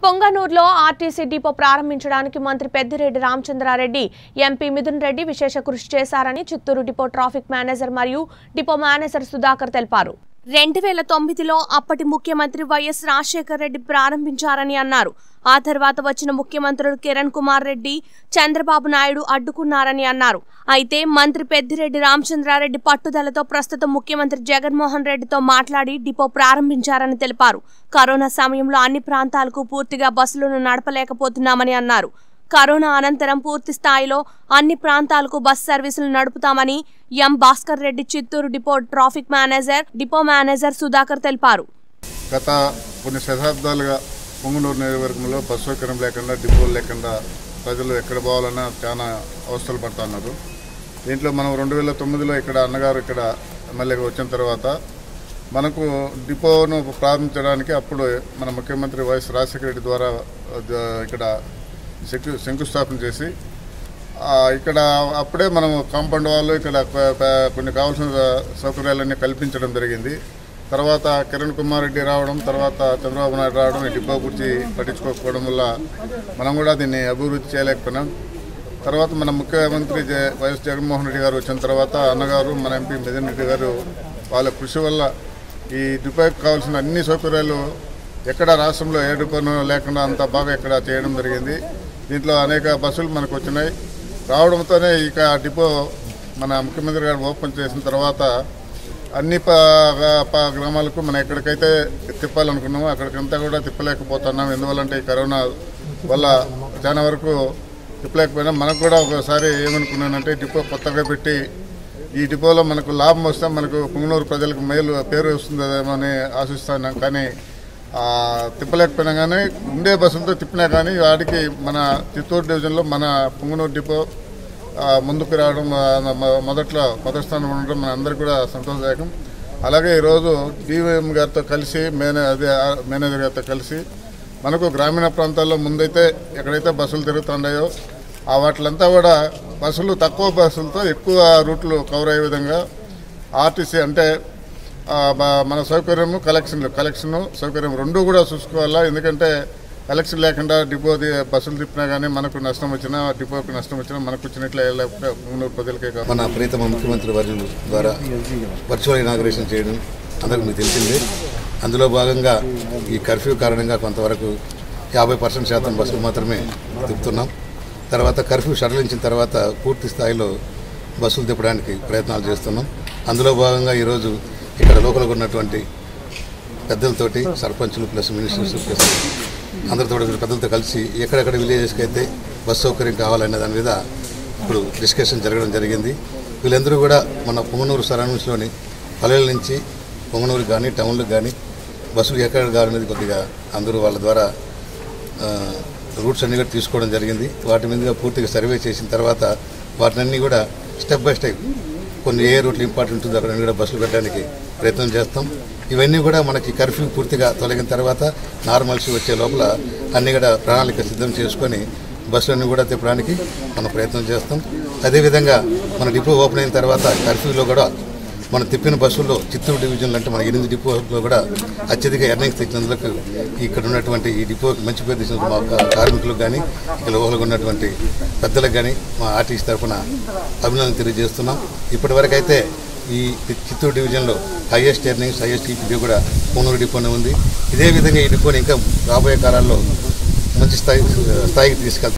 పొంగనూరులో RTC depot ప్రారంభించడానికి మంత్రి Peddireddy Ramachandra Reddy MP Mithun Reddy విశేష కృషి చేశారని చిత్తూరు డిపో ట్రాఫిక్ మేనేజర్ మరియు డిపో మేనేజర్ సుధాకర్ తెలిపారు రెండు వేల తొమ్మిదిలో అప్పటి ముఖ్యమంత్రి వైఎస్ రాజశేఖర్ రెడ్డి ప్రారంభించారని అన్నారు ఆ తర్వాత వచ్చిన ముఖ్యమంత్రులు కిరణ్ కుమార్ రెడ్డి చంద్రబాబు నాయుడు అడ్డుకున్నారని అన్నారు అయితే మంత్రి పెద్దిరెడ్డి రామచంద్రారెడ్డి పట్టుదలతో ప్రస్తుతం ముఖ్యమంత్రి జగన్మోహన్ రెడ్డితో మాట్లాడి డిపో ప్రారంభించారని తెలిపారు కరోనా సమయంలో అన్ని ప్రాంతాలకు పూర్తిగా బస్సులను నడపలేకపోతున్నామని అన్నారు కరోనా అనంతరం పూర్తి స్థాయిలో అన్ని ప్రాంతాలకు బస్ సర్వీసులు నడుపుతామని M Bhaskar Reddy Chittoor depot traffic manager depot manager Sudhakar తెలిపారు గత కొన్ని శతాబ్దాలుగా పొంగునూరు నియోజకవర్గంలో బస్ సౌకర్యం లేకుండా డిపోలు లేకుండా ప్రజలు ఎక్కడ పోవాలన్నా చాలా అవస్థలు పడుతున్నారు దీంట్లో మనం రెండు వేల తొమ్మిదిలో ఇక్కడ అన్నగారు ఇక్కడ ఎమ్మెల్యేగా వచ్చిన తర్వాత మనకు డిపోను ప్రారంభించడానికి అప్పుడు మన ముఖ్యమంత్రి వైఎస్ రాజశేఖర రెడ్డి ద్వారా ఆ, ఇక్కడ శంకు శంకుస్థాపన చేసి ఆ, ఇక్కడ అప్పుడే మనం కాంపౌండ్ వాళ్ళు ఇక్కడ ప- ప- కొన్ని కావాల్సిన సౌకర్యాలన్నీ కల్పించడం జరిగింది తర్వాత కిరణ్ కుమార్ రెడ్డి రావడం తర్వాత చంద్రబాబు నాయుడు రావడం ఈ డిపో గురించి పట్టించుకోకపోవడం వల్ల మనం కూడా దీన్ని అభివృద్ధి చేయలేకపోయినాం తర్వాత మన ముఖ్యమంత్రి జ- వైఎస్ జగన్మోహన్ రెడ్డి గారు వచ్చిన తర్వాత అన్నగారు మన ఎంపీ మిథున్ రెడ్డి గారు వాళ్ళ కృషి వల్ల ఈ డిపోకి కావాల్సిన అన్ని సౌకర్యాలు ఎక్కడ రాష్ట్రంలో ఏ డిపోను లేకుండా అంత బాగా ఇక్కడ చేయడం జరిగింది దీంట్లో అనేక బస్సులు మనకు వచ్చినాయి రావడంతోనే ఇక ఆ డిపో మన ముఖ్యమంత్రి గారు ఓపెన్ చేసిన తర్వాత అన్ని ప ప- గ్రామాలకు మనం ఎక్కడికైతే తిప్పాలనుకున్నామో అక్కడికంతా కూడా తిప్పలేకపోతున్నాం ఎందువల్లంటే ఈ కరోనా వల్ల చాలా వరకు తిప్పలేకపోయినా మనకు కూడా ఒకసారి ఏమనుకున్నానంటే డిపో కొత్తగా పెట్టి ఈ డిపోలో మనకు లాభం వస్తే మనకు పుంగనూరు ప్రజలకు మేలు పేరు వస్తుందేమో అని ఆశిస్తున్నాం కానీ ఆ, తిప్పలేకపోయినా కానీ ఉండే బస్సులతో తిప్పినా కానీ వాడికి మన చిత్తూరు డివిజన్లో మన పుంగనూరు డిపో ఆ, ముందుకు రావడం ఆ, మొ- మొదట్లో మొదటి స్థానంలో ఉండడం మన అందరికీ కూడా సంతోషదాయకం అలాగే ఈరోజు డివిఎం గారితో కలిసి మేనే అదే ఆ, మేనేజర్ గారితో కలిసి మనకు గ్రామీణ ప్రాంతాల్లో ముందైతే ఎక్కడైతే బస్సులు తిరుగుతున్నాయో ఆ వాటిలంతా కూడా బస్సులు తక్కువ బస్సులతో ఎక్కువ రూట్లు కవర్ అయ్యే విధంగా ఆర్టీసీ అంటే ఆ, బ- మన సౌకర్యము కలెక్షన్లు కలెక్షన్ సౌకర్యం రెండు కూడా చూసుకోవాలా ఎందుకంటే కలెక్షన్ లేకుండా డిపో ది- బస్సులు తిప్పినా కానీ మనకు నష్టం వచ్చినా డిపోకి నష్టం వచ్చినా మనకు వచ్చినట్లే లేకపోతే మున్నూరు ప్రజలకే కాదు మన ప్రీతమ ముఖ్యమంత్రి వర్యులు ద్వారా వర్చువల్ ఇనాగ్రేషన్ చేయడం అందరికి మీకు తెలిసిందే అందులో భాగంగా ఈ కర్ఫ్యూ కారణంగా కొంతవరకు యాభై పర్సెంట్ శాతం బస్సులు మాత్రమే తిప్పుతున్నాం తర్వాత కర్ఫ్యూ సడలించిన తర్వాత పూర్తి స్థాయిలో బస్సులు తిప్పడానికి ప్రయత్నాలు చేస్తున్నాం అందులో భాగంగా ఈరోజు ఇక్కడ లోకల్గా ఉన్నటువంటి పెద్దలతోటి సర్పంచులు ప్లస్ మినిస్టర్స్ ప్లస్ అందరితో కూడా పెద్దలతో కలిసి ఎక్కడెక్కడ విలేజెస్కి అయితే బస్ సౌకర్యం కావాలనే దాని మీద ఇప్పుడు డిస్కషన్ జరగడం జరిగింది వీళ్ళందరూ కూడా మన పొంగనూరు సరౌండింగ్స్లోని పల్లెల నుంచి పొంగనూరు కానీ టౌన్లకు కానీ బస్సులు ఎక్కడ కావాలనేది కొద్దిగా అందరూ వాళ్ళ ద్వారా ఆ, రూట్స్ అన్ని కూడా తీసుకోవడం జరిగింది వాటి మీదుగా పూర్తిగా సర్వే చేసిన తర్వాత వాటినన్నీ కూడా స్టెప్ బై స్టెప్ కొన్ని ఏ రూట్లు ఇంపార్టెంట్ ఉంటుందో అక్కడ అన్ని కూడా బస్సులు పెట్టడానికి ప్రయత్నం చేస్తాం ఇవన్నీ కూడా మనకి కర్ఫ్యూ పూర్తిగా తొలగిన తర్వాత నార్మల్సీ వచ్చే లోపల అన్ని కూడా ప్రణాళిక సిద్ధం చేసుకొని బస్సులన్నీ కూడా తిప్పడానికి మనం ప్రయత్నం చేస్తాం అదేవిధంగా మన డిపో ఓపెన్ అయిన తర్వాత కర్ఫ్యూలో కూడా మనం తిప్పిన బస్సుల్లో చిత్తూరు డివిజన్లు అంటే మన ఎనిమిది డిపోలో కూడా అత్యధిక ఎర్నింగ్స్ తెచ్చినందుకు ఇక్కడ ఉన్నటువంటి ఈ డిపోకి మంచి పేరు తెచ్చినందుకు మా కా- కార్మికులకు కానీ ఇక్కడ లోపల ఉన్నటువంటి పెద్దలకు కానీ మా ఆర్టీసీ తరఫున అభినందన తెలియజేస్తున్నాం ఇప్పటి వరకు అయితే ఈ చిత్తూరు డివిజన్లో హైయెస్ట్ ఎర్నింగ్స్ హైయెస్ట్ ఈపీడీ కూడా పూనూరు డిపోనే ఉంది ఇదే విధంగా ఈ డిపోని ఇంకా రాబోయే కాలాల్లో మంచి స్థాయి స్థాయికి తీసుకెళ్తాం